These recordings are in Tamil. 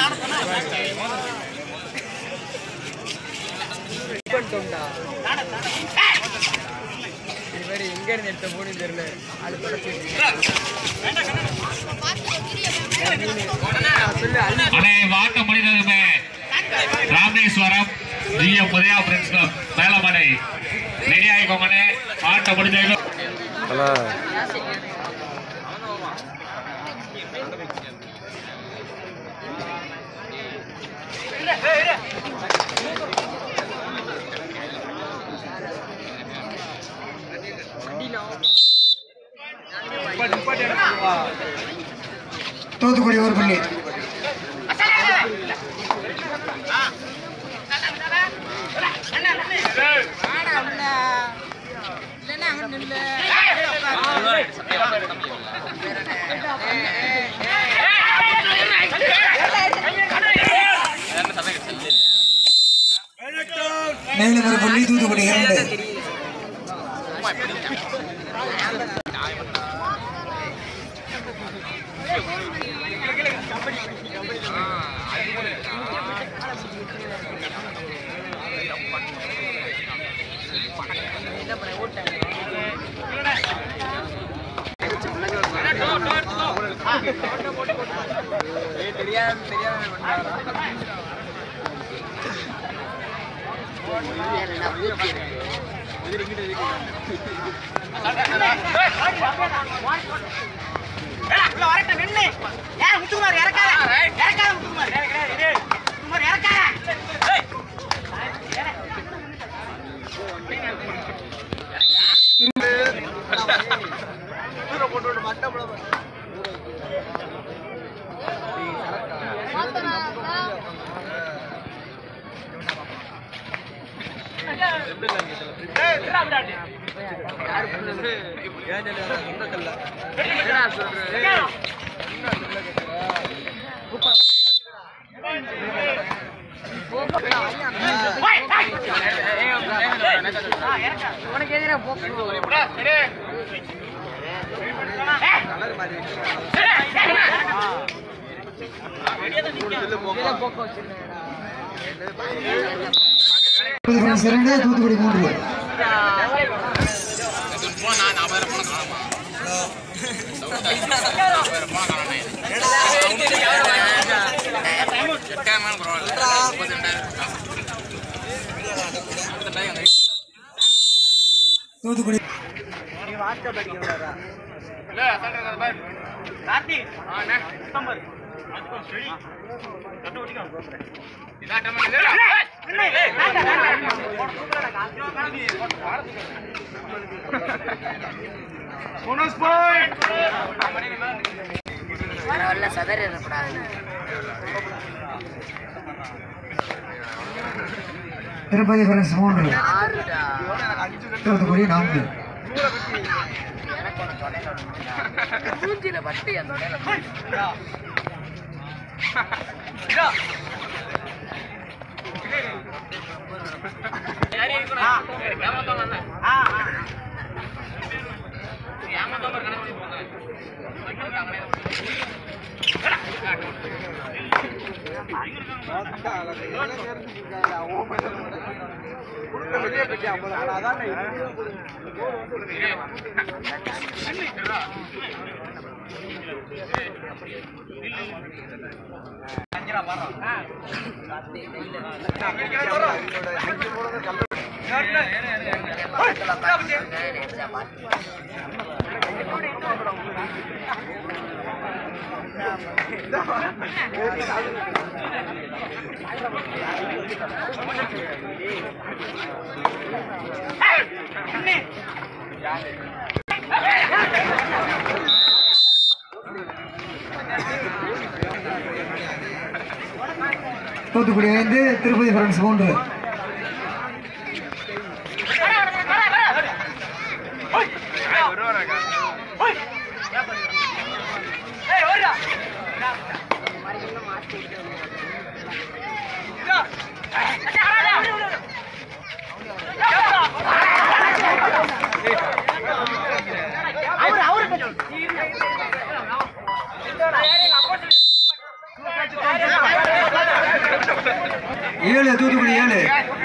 பண்ணிட்டோம்டா இவர் எங்க இருந்து எடுத்த போன்னு தெரியல அது தொடச்சு சொல்லு அள்ளி அனை வாக்க மனிதருமே Rameswaram GM Udaya prince club மேலமனை ரெடி ஆகிக்கோங்கண்ணே ஆட்ட முடிஞ்சது தூத்துக்குடி ஒரு புள்ளி மேலும் ஒரு புள்ளி தூத்துக்குடி இரண்டு தெரியாம தெரியாம பண்ணாரா என்னடா சொல்றது உனக்கு எதிராக போக்கு போக்க வச்சிருந்தேன் இரண்டு தூத்துக்குடி மூன்று தூத்துக்குடி பரவாயில்ல சதறிடக்கூடாது திருப்பதி பரிசு மூன்று ஆறுடா தூத்துக்குடி நான்கு மூஞ்சில பட்டு அந்த தூத்துக்குடி ஐந்து திருப்பதி பரிசு மூன்று அவரு ஏழு தூத்துக்குடி ஏழு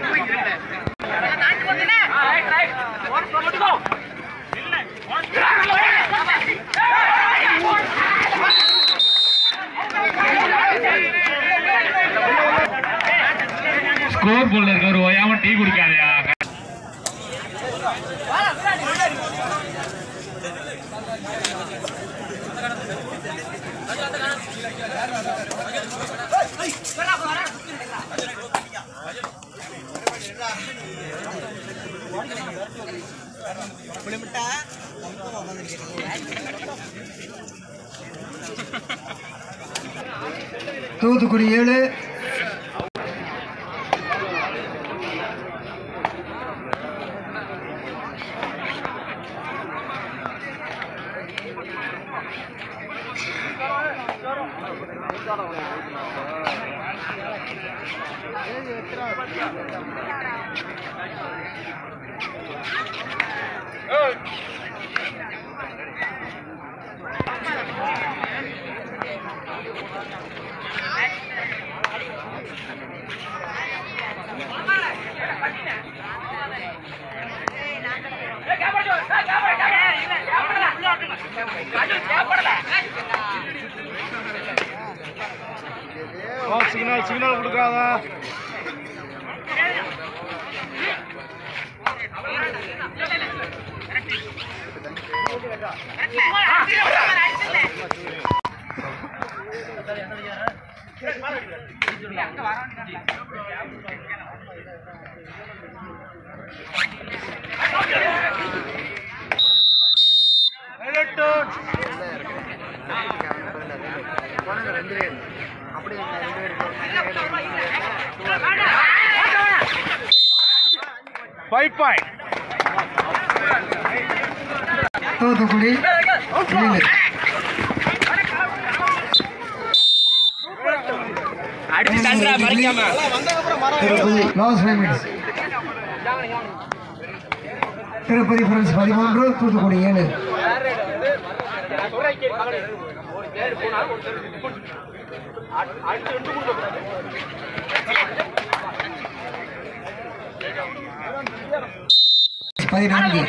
ஸ்கோர் போல்ல இருக்க ஒரு ஓயாம டீ குடிக்காதயா தூத்துக்குடி ஏழு சிக்னல் சிக்னல் கொடுக்காத ஃபைவ் பாயிண்ட் தூத்துக்குடி ஏழு அடிச்சு தண்டா மறைக்காம Tirupati loss payments Tirupati friends பதிமூன்று தூத்துக்குடி ஏழு பதினான்கு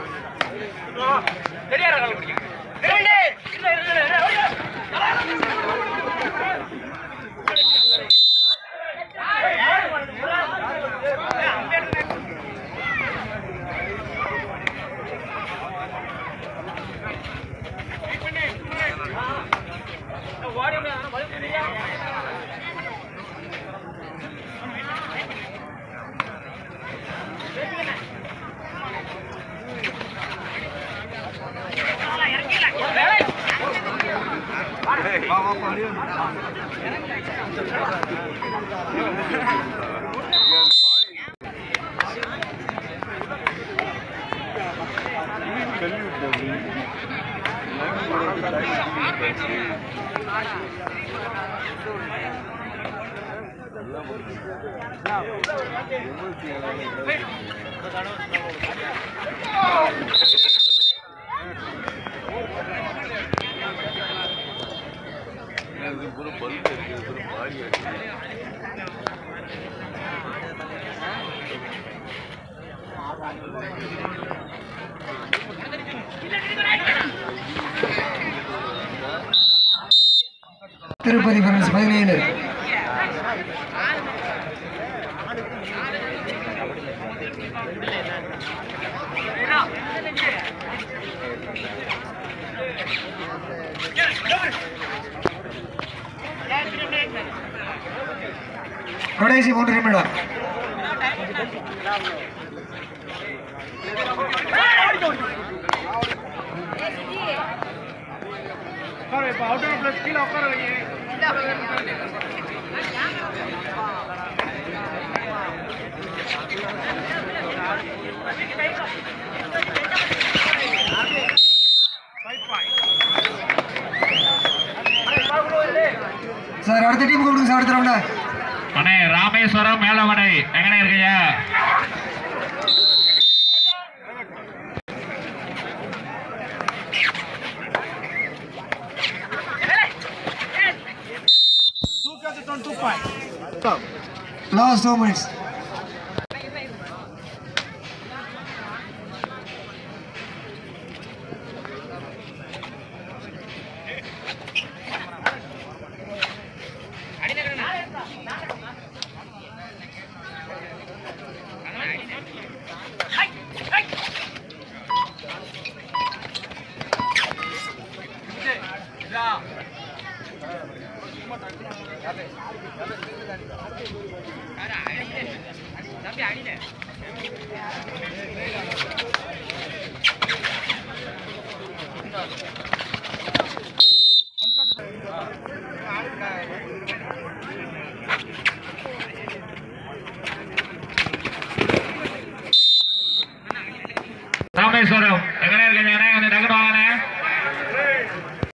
திருப்பதி ஃப்ரெண்ட்ஸ் பதினேழு கடைசி மூன்று நிமிடம் உட்கார இப்போ அவுட்டர் பிளஸ் கீழே உட்கார வைங்க சார் அடுத்த டீம் கொடுங்க சார் அடுத்த ரவுண்டா அண்ணே ராமேஸ்வரம் மேலமடை எங்கண்ணே இருக்கீங்க two catch two point last two minutes Rameswaram எங்கனே இருக்கீங்க